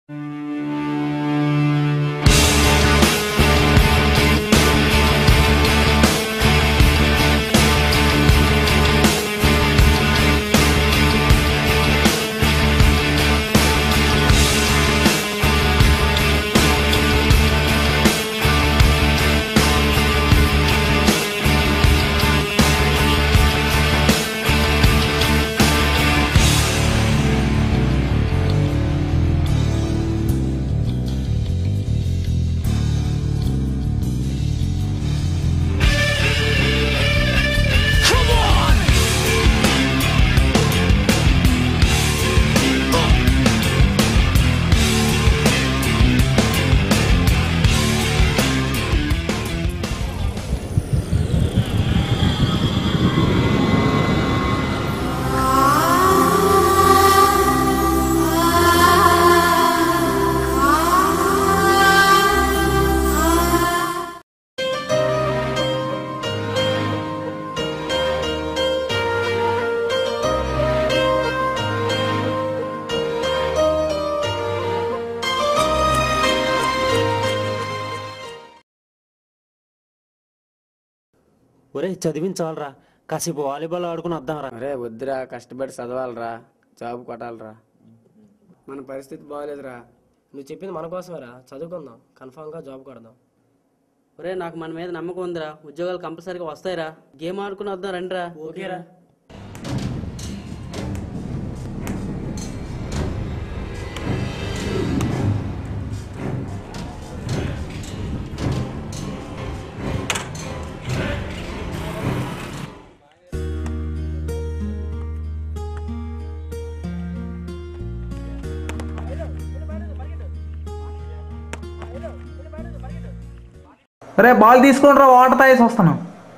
ఒరే చదివించాలరా కాసేపు వాలీబాల్ ఆడుకుని వద్దాంరా అరే వద్దురా కష్టపడి చదవాలరా జాబ్ కొట్టాలరా మన పరిస్థితి బాగోలేదురా నువ్వు చెప్పింది మన కోసమేరా చదువుకుందాం కన్ఫామ్గా జాబ్ కొడదాం ఒరే నాకు మన మీద నమ్మకం ఉందిరా ఉద్యోగాలు కంపల్సరీగా వస్తాయిరా గేమ్ ఆడుకుని వద్దాం రండిరా ఓకేరా రే బాల్ తీసుకొని రా వాటర్ తాగేసి వస్తాను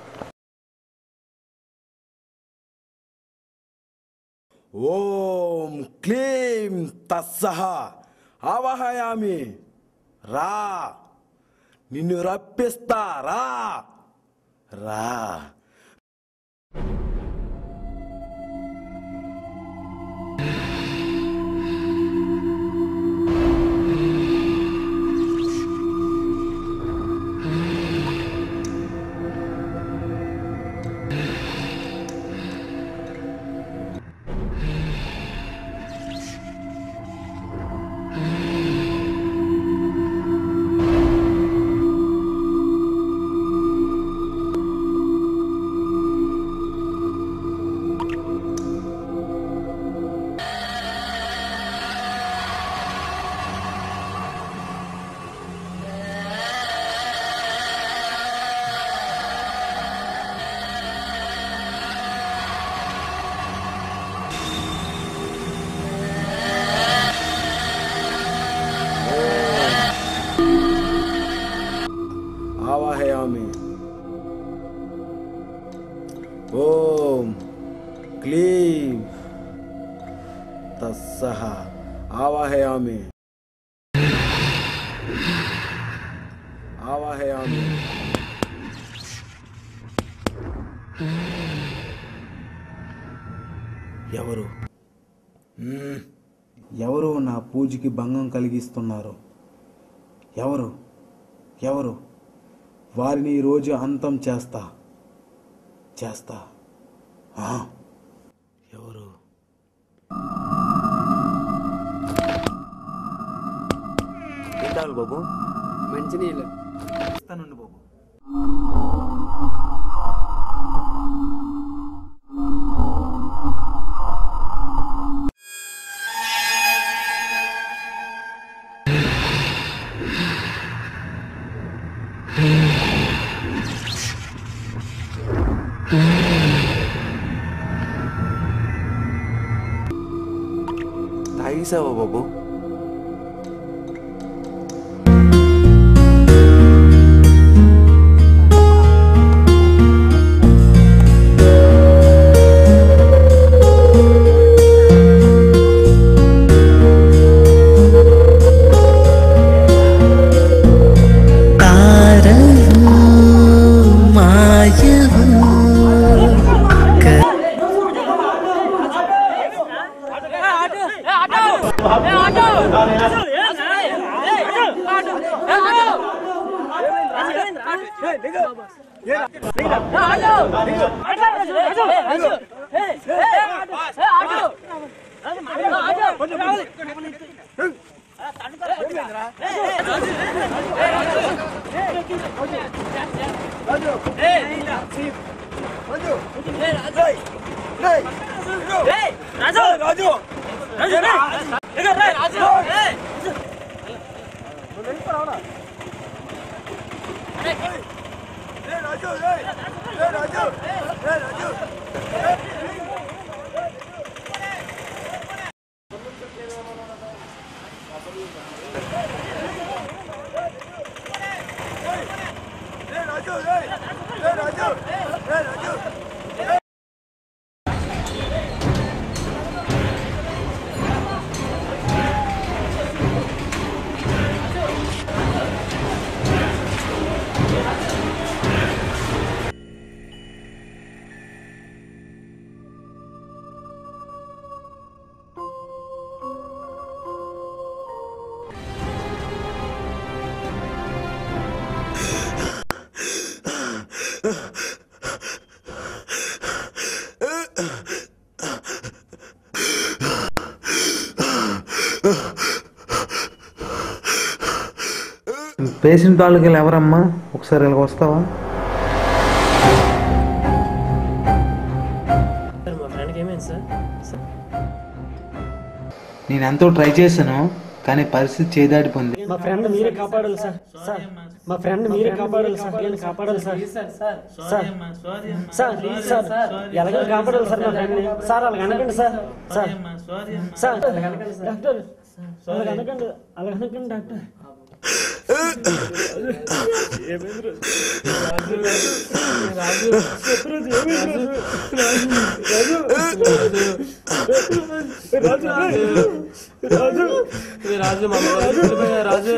ఓం క్లీం తస్సహ ఆవహయామి రా నిన్ను రప్పిస్తా రా రా ఆవాహయామి ఓం క్లీం తస్సహ ఆవాహయామి ఆవాహయామి ఎవరు మ్మ్. ఎవరు నా పూజకి భంగం కలిగిస్తున్నారు ఎవరు ఎవరు వారిని ఈరోజు అంతం చేస్తా చేస్తా ఆ? ఎవరు ఏం కావాలి బాబు మంచినీళ్ళు ఇస్తానండి బాబు తాగేసావా బాబు ఆటో పేషెంట్ వాళ్ళకి వెళ్ళి ఎవరమ్మా ఒకసారి ఇలాగ వస్తావా సార్ మా ఫ్రెండ్కి ఏమైంది సార్ సార్ నేను ఎంతో ట్రై చేశాను కానీ పరిస్థితి చేదాడిపోయింది మా ఫ్రెండ్ మీరే కాపాడాలి సార్ సార్ మా ఫ్రెండ్ మీరే కాపాడాలి సార్ నేను కాపాడాలి సార్ సార్ సార్ సార్ ఎలాగో కాపాడాలి సార్ మా ఫ్రెండ్ సార్ అలాగ అనకండి సార్ సార్ సార్ అలాగ అనకండి సార్. డాక్టర్ అలాగ అనకండి అలాగ అనకండి డాక్టర్ రాజు మా రాజు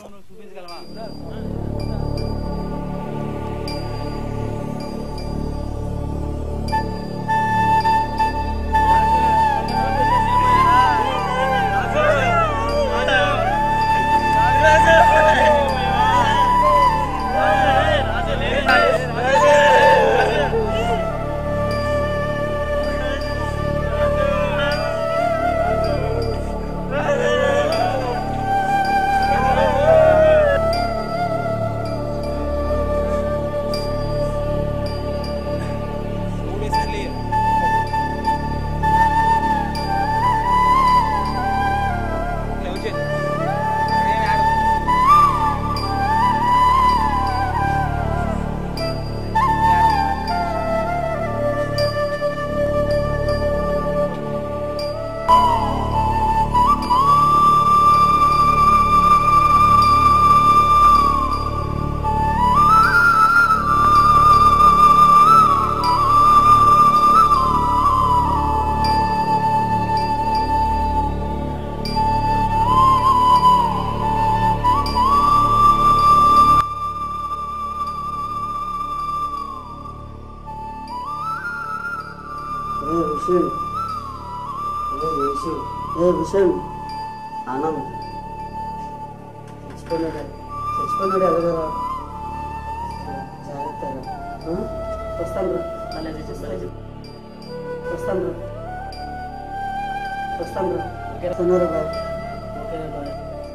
ఏ విషయం ఏ విషయం ఏ విషయం ఆనంద్ చచ్చిపోయినాడు చచ్చిపోయినాడు ఎలాగరా జాగ్రత్తగా ఆ? వస్తాను రా వస్తాను రా వస్తాను రా వస్తున్నారు బాయ్ ఓకే బాయ్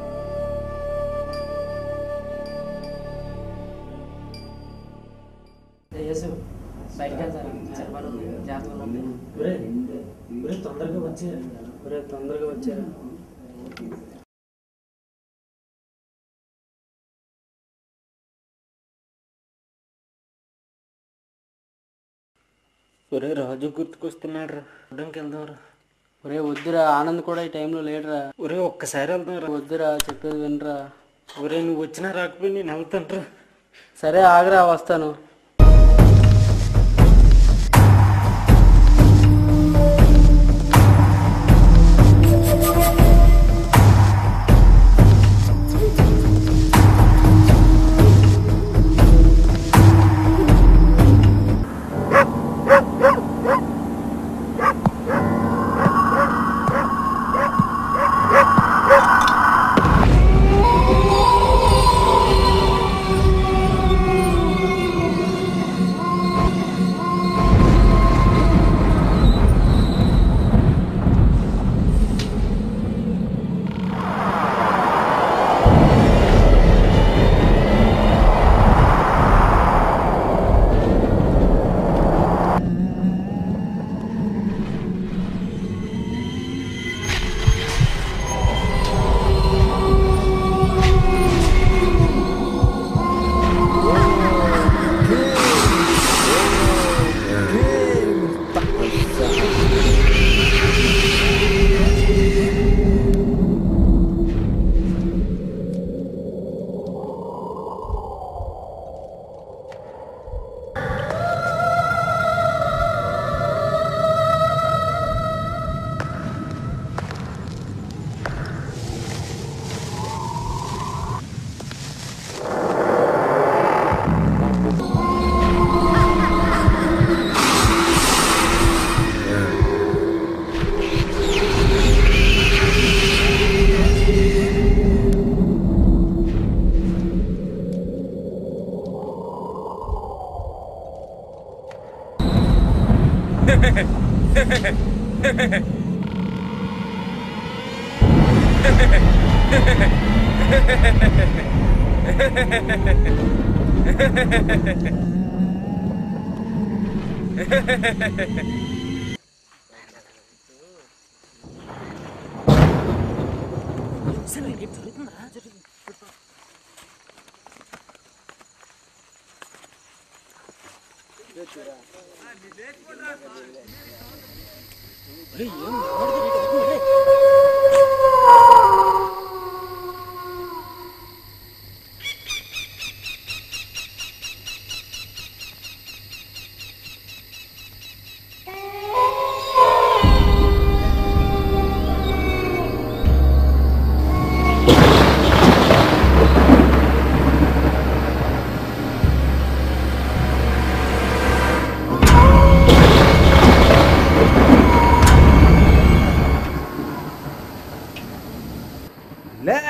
యేసు బయటకు వెళ్తారా సరిపడదు జాగ్రత్తగా ఉండండి. ఒరే ఒరే తొందరగా వచ్చే ఒరే తొందరగా వచ్చారా ఒరే రాజు గుర్తుకొస్తున్నాడు రా చూడడానికి వెళ్దాం రా ఒరే వద్దురా ఆనంద్ కూడా ఈ టైంలో లేడురా ఒరే ఒక్కసారి వెళ్దాం రా వద్దురా చెప్పేది వినరా ఒరే నువ్వు వచ్చినా రాకపోయి నేను వెళ్తాను రా సరే ఆగరా వస్తాను ఆ లే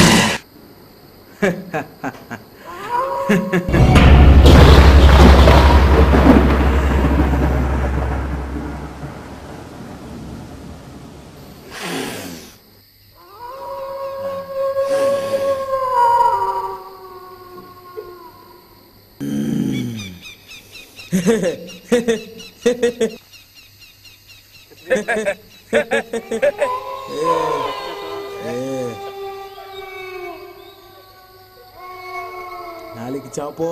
నాలికి చాపో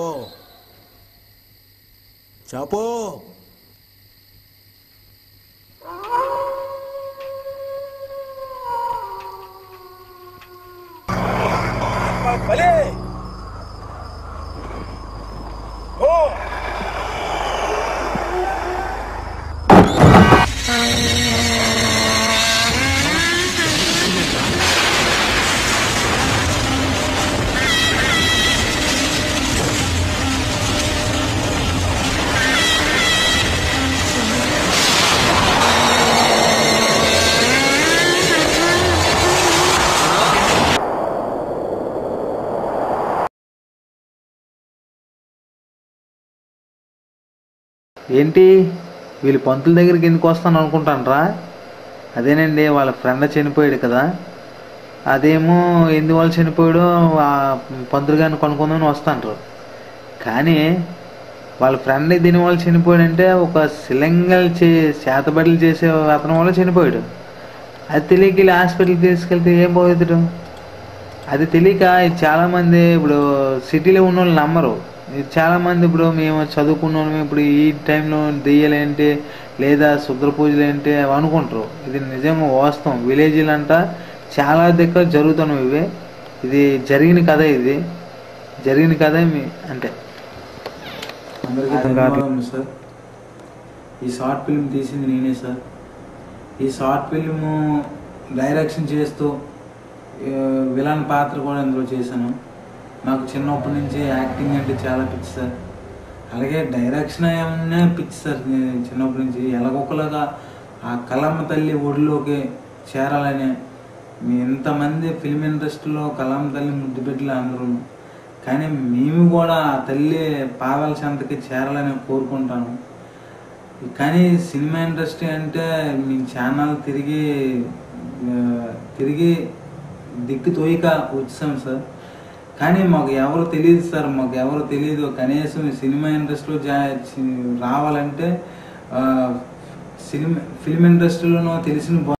చాపో ఏంటి వీళ్ళు పంతుల దగ్గరికి ఎందుకు వస్తాను అనుకుంటానరా అదేనండి వాళ్ళ ఫ్రెండ్ చనిపోయాడు కదా అదేమో ఎందువల్ల చనిపోయాడో ఆ పంతులు గారిని కొనుక్కుందామని వస్తాంటారు కానీ వాళ్ళ ఫ్రెండ్ దీనివల్ల చనిపోయాడంటే ఒక సిలింగల్ చే చేతబడులు చేసే అతని వల్ల చనిపోయాడు అది తెలియక వీళ్ళు హాస్పిటల్కి తీసుకెళ్తే ఏం పోయేది అది తెలియక చాలా మంది ఇప్పుడు సిటీలో ఉన్న వాళ్ళు నమ్మరు ఇది చాలా మంది ఇప్పుడు మేము చదువుకున్న వాళ్ళం ఇప్పుడు ఈ టైంలో దెయ్యాలేంటి లేదా శుద్ర పూజలు ఏంటి అవి అనుకుంటారు ఇది నిజంగా వాస్తవం విలేజ్లు అంట చాలా దగ్గర జరుగుతున్నాయి ఇవి ఇది జరిగిన కథ ఇది జరిగిన కథ మీ అంటే అందరికీ ధన్యవాదాలు సార్ ఈ షార్ట్ ఫిల్మ్ తీసింది నేనే సార్ ఈ షార్ట్ ఫిల్మ్ డైరెక్షన్ చేస్తూ ఆ, విలన్ పాత్ర కూడా ఇందులో చేశాను నాకు చిన్నప్పటి నుంచి యాక్టింగ్ అంటే చాలా పిచ్చి సార్ అలాగే డైరెక్షన్ ఏమన్నా పిచ్చి సార్ నేను చిన్నప్పటి నుంచి ఎలాగొకలాగా ఆ కలమ్మ తల్లి ఒడిలోకి చేరాలని మీ ఇంతమంది ఫిల్మ్ ఇండస్ట్రీలో కలమ్మ తల్లి ముద్దు పెట్టలే అందరూ కానీ మేము కూడా ఆ తల్లి పాదాల చెంతకి చేరాలని కోరుకుంటాను కానీ సినిమా ఇండస్ట్రీ అంటే మీ ఛానల్ తిరిగి ఆ, తిరిగి దిక్కు తోయిక వచ్చాం సార్ కానీ మాకు ఎవరు తెలియదు సార్ మాకు ఎవరు తెలియదు కనీసం ఈ సినిమా ఇండస్ట్రీలో జా చి- రావాలంటే ఆ, సినిమా ఫిల్మ్ ఇండస్ట్రీలోనో తెలిసిన